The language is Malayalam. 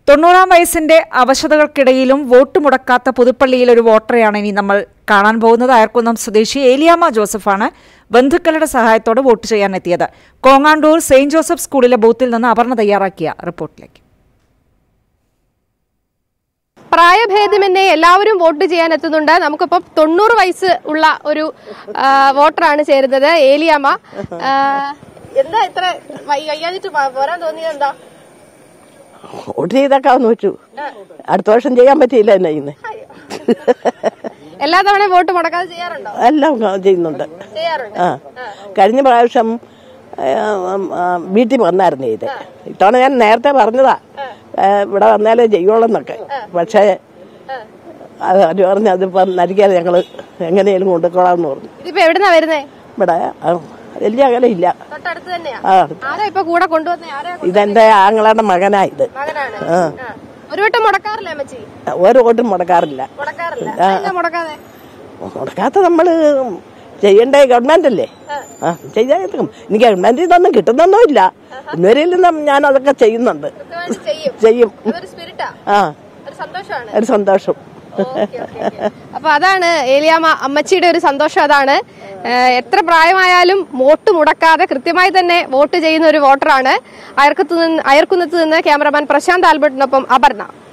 തൊണ്ണൂറാം വയസ്സിന്റെ അവശതകൾക്കിടയിലും വോട്ട് മുടക്കാത്ത പുതുപ്പള്ളിയിൽ ഒരു വോട്ടറെയാണ് ഇനി നമ്മൾ കാണാൻ പോകുന്നത് അയർക്കുന്നം സ്വദേശി ഏലിയാമ്മ ജോസഫാണ് ബന്ധുക്കളുടെ സഹായത്തോടെ വോട്ട് ചെയ്യാൻ എത്തിയത് കോങ്ങാണ്ടൂർ സെയിന്റ് ജോസഫ് സ്കൂളിലെ ബൂത്തിൽ നിന്ന് അപർണ തയ്യാറാക്കിയ റിപ്പോർട്ടിലേക്ക് പ്രായഭേദമന്യേ എല്ലാവരും വോട്ട് ചെയ്യാൻ എത്തുന്നുണ്ട് നമുക്കിപ്പം തൊണ്ണൂറ് വയസ്സ് ഉള്ള ഒരു ആ, വോട്ടറാണ് ചേരുന്നത് ഏലിയാമ്മ ആ, എന്താ ഇത്ര വയ്യാഞ്ഞിട്ട് പോരാൻ തോന്നിയത് എന്താ വോട്ട് ചെയ്തേക്കാന്ന് വെച്ചു അടുത്ത വർഷം ചെയ്യാൻ പറ്റിയില്ല എന്നെ ഇന്ന് എല്ലാ തവണയും വോട്ട് മുടക്കാതെ ചെയ്യാറുണ്ടോ എല്ലാം ചെയ്യുന്നുണ്ട് ചെയ്യാറുണ്ട് ആ കഴിഞ്ഞ പ്രാവശ്യം ആ, ആ, വീട്ടിൽ വന്നായിരുന്നു ഇത് ഇത്തവണ ഞാൻ നേരത്തെ പറഞ്ഞതാ ആ, ഇവിടെ വന്നാലേ ചെയ്യുള്ളൂന്നൊക്കെ പക്ഷേ അത് അവര് പറഞ്ഞു അതിപ്പം നരിക്കാതെ ഞങ്ങള് എങ്ങനെയും കൊണ്ടുകൊള്ളാമെന്ന് പറഞ്ഞു ഇതിപ്പോ എവിടുന്നാ വരുന്നേ ഇവിടെ ആ, വലിയ അകലം ഇല്ല തൊട്ടടുത്ത് തന്നെയാ ആ ആരാ ഇപ്പൊ കൂടെ കൊണ്ടുവന്നേ ആരാ കൊ- ഇതെന്റെ ആങ്ങളുടെ മകനാ ഇത് മകനാണ് ആ ആ. ഒരു വട്ടം മുടക്കാറില്ലേ അമ്മച്ചി ഒരു വോട്ടും മുടക്കാറില്ല മുടക്കാറില്ല എന്താ മുടക്കാതെ മുടക്കാത്ത നമ്മള് ചെയ്യണ്ടേ ഗവൺമെന്റ് അല്ലേ ആ ചെയ്യാൻ എനിക്ക് ഗവൺമെന്റിൽ നിന്നൊന്നും കിട്ടുന്നൊന്നുമില്ല ഇന്നുവരെയും ഞാൻ അതൊക്കെ ചെയ്യുന്നുണ്ട് കൃത്യമായിട്ട് ചെയ്യും ചെയ്യും അതൊരു സ്പിരിറ്റാ ആ ഒരു സന്തോഷമാണ് ഒരു സന്തോഷം അപ്പൊ അതാണ് ഏലിയാമ്മ അമ്മച്ചിയുടെ ഒരു സന്തോഷം അതാണ് ഏഹ് എത്ര പ്രായമായാലും വോട്ട് മുടക്കാതെ കൃത്യമായി തന്നെ വോട്ട് ചെയ്യുന്ന ഒരു വോട്ടറാണ് അയർക്കത്ത് നിന്ന് അയർക്കുന്നത്ത് നിന്ന് ക്യാമറമാൻ പ്രശാന്ത് ആൽബർട്ടിനൊപ്പം അപർണ